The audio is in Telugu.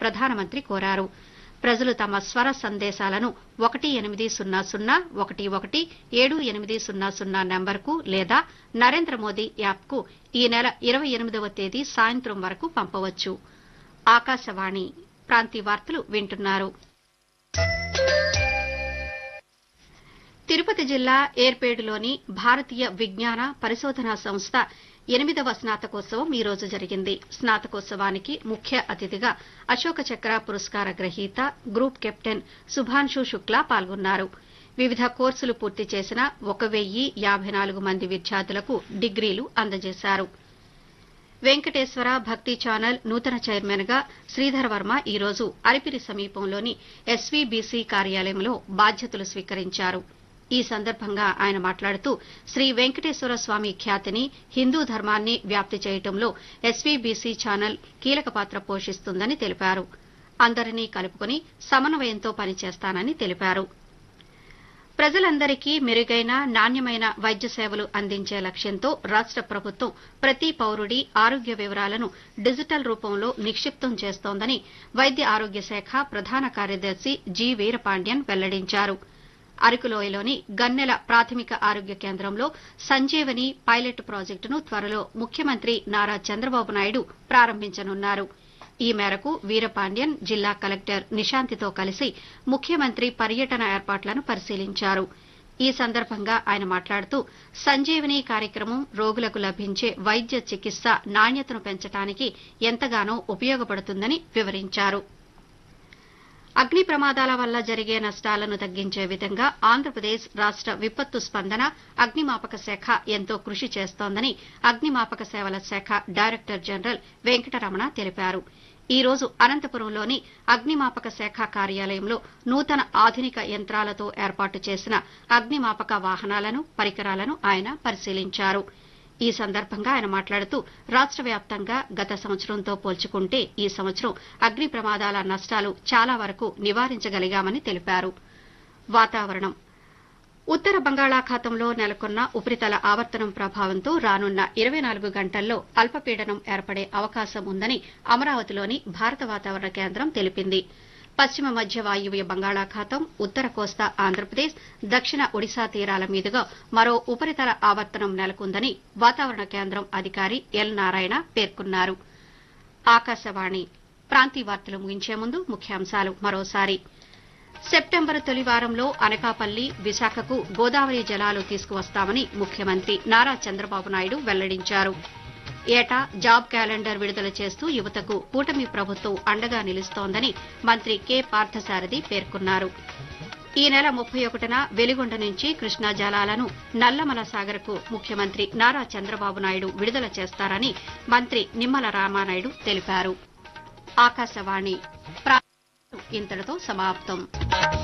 ప్రధానమంత్రి కోరారు ప్రజలు తమ స్వర సందేశాలను ఒకటి ఎనిమిది సున్నా సున్నా ఒకటి ఒకటి ఏడు ఎనిమిది సున్నా సున్నా నంబర్కు లేదా నరేంద్ర మోదీ యాప్కు ఈ నెల ఇరవై ఎనిమిదవ తేదీ సాయంత్రం వరకు పంపవచ్చు ఆకాశవాణి ప్రాంతీయ వార్తలు వింటున్నారు తిరుపతి జిల్లా ఏర్పేడులోని భారతీయ విజ్ఞాన పరిశోధనా సంస్థ ఎనిమిదవ స్నాతకోత్సవం ఈ రోజు జరిగింది స్నాతకోత్సవానికి ముఖ్య అతిథిగా అశోక చక్ర పురస్కార గ్రహీత గ్రూప్ కెప్టెన్ సుభాన్షు శుక్లా పాల్గొన్నారు వివిధ కోర్సులు పూర్తి చేసిన ఒక వెయ్యి యాబై నాలుగు మంది విద్యార్థులకు డిగ్రీలు అందజేశారు వెంకటేశ్వర భక్తి ఛానల్ నూతన చైర్మన్ గా శ్రీధర్ వర్మ ఈ రోజు అలిపిరి సమీపంలోని ఎస్వీబీసీ కార్యాలయంలో బాధ్యతలు స్వీకరించారు ఈ సందర్భంగా ఆయన మాట్లాడుతూ శ్రీ వెంకటేశ్వర స్వామి ఖ్యాతిని హిందూ ధర్మాన్ని వ్యాప్తి చేయడంలో ఎస్వీబీసీ ఛానల్ కీలక పాత్ర పోషిస్తుందని తెలిపారు అందరినీ కలుపుకుని సమన్వయంతో పనిచేస్తానని తెలిపారు ప్రజలందరికీ మెరుగైన నాణ్యమైన వైద్య సేవలు అందించే లక్ష్యంతో రాష్ట ప్రభుత్వం ప్రతి పౌరుడి ఆరోగ్య వివరాలను డిజిటల్ రూపంలో నిక్షిప్తం చేస్తోందని వైద్య ఆరోగ్య శాఖ ప్రధాన కార్యదర్శి జి వీరపాండ్యన్ వెల్లడించారు అరకులోయలోని గన్నెల ప్రాథమిక ఆరోగ్య కేంద్రంలో సంజీవని పైలట్ ప్రాజెక్టును త్వరలో ముఖ్యమంత్రి నారా చంద్రబాబు నాయుడు ప్రారంభించనున్నారు ఈ మేరకు వీరపాండ్యన్ జిల్లా కలెక్టర్ నిశాంతితో కలిసి ముఖ్యమంత్రి పర్యటన ఏర్పాట్లను పరిశీలించారు ఈ సందర్భంగా ఆయన మాట్లాడుతూ సంజీవని కార్యక్రమం రోగులకు లభించే వైద్య చికిత్స నాణ్యతను పెంచడానికి ఎంతగానో ఉపయోగపడుతుందని వివరించారు అగ్ని ప్రమాదాల వల్ల జరిగే నష్టాలను తగ్గించే విధంగా ఆంధ్రప్రదేశ్ రాష్ట విపత్తు స్పందన అగ్నిమాపక శాఖ ఎంతో కృషి చేస్తోందని అగ్నిమాపక సేవల శాఖ డైరెక్టర్ జనరల్ వెంకటరమణ తెలిపారు ఈ రోజు అనంతపురంలోని అగ్నిమాపక శాఖ కార్యాలయంలో నూతన ఆధునిక యంత్రాలతో ఏర్పాటు చేసిన అగ్నిమాపక వాహనాలను పరికరాలను ఆయన పరిశీలించారు ఈ సందర్భంగా ఆయన మాట్లాడుతూ రాష్ట వ్యాప్తంగా గత సంవత్సరంతో పోల్చుకుంటే ఈ సంవత్సరం అగ్ని ప్రమాదాల నష్టాలు చాలా వరకు నివారించగలిగామని తెలిపారు వాతావరణం ఉత్తర బంగాళాఖాతంలో నెలకొన్న ఉపరితల ఆవర్తనం ప్రభావంతో రానున్న ఇరవై నాలుగు గంటల్లో అల్పపీడనం ఏర్పడే అవకాశం ఉందని అమరావతిలోని భారత వాతావరణ కేంద్రం తెలిపింది పశ్చిమ మధ్య వాయువ్య బంగాళాఖాతం ఉత్తర కోస్తా ఆంధ్రప్రదేశ్ దక్షిణ ఒడిశా తీరాల మీదుగా మరో ఉపరితల ఆవర్తనం నెలకొందని వాతావరణ కేంద్రం అధికారి ఎల్ నారాయణ పేర్కొన్నారు ఆకాశవాణి ప్రాంతీయ వార్తలు ముగించే ముందు ముఖ్యాంశాలు మరోసారి సెప్టెంబర్ తొలి వారంలో అనకాపల్లి విశాఖకు గోదావరి జలాలు తీసుకువస్తామని ముఖ్యమంత్రి నారా చంద్రబాబు నాయుడు వెల్లడించారు ఏటా జాబ్ క్యాలెండర్ విడుదల చేస్తూ యువతకు కూటమి ప్రభుత్వం అండగా నిలుస్తోందని మంత్రి కె పార్థసారథి పేర్కొన్నారు ఈ నెల ముప్పై ఒకటిన వెలిగొండ నుంచి కృష్ణా జలాలను నల్లమల సాగర్కు ముఖ్యమంత్రి నారా చంద్రబాబు నాయుడు విడుదల చేస్తారని మంత్రి నిమ్మల రామానాయుడు తెలిపారు ఆకాశవాణి ఇంతటితో సమాప్తం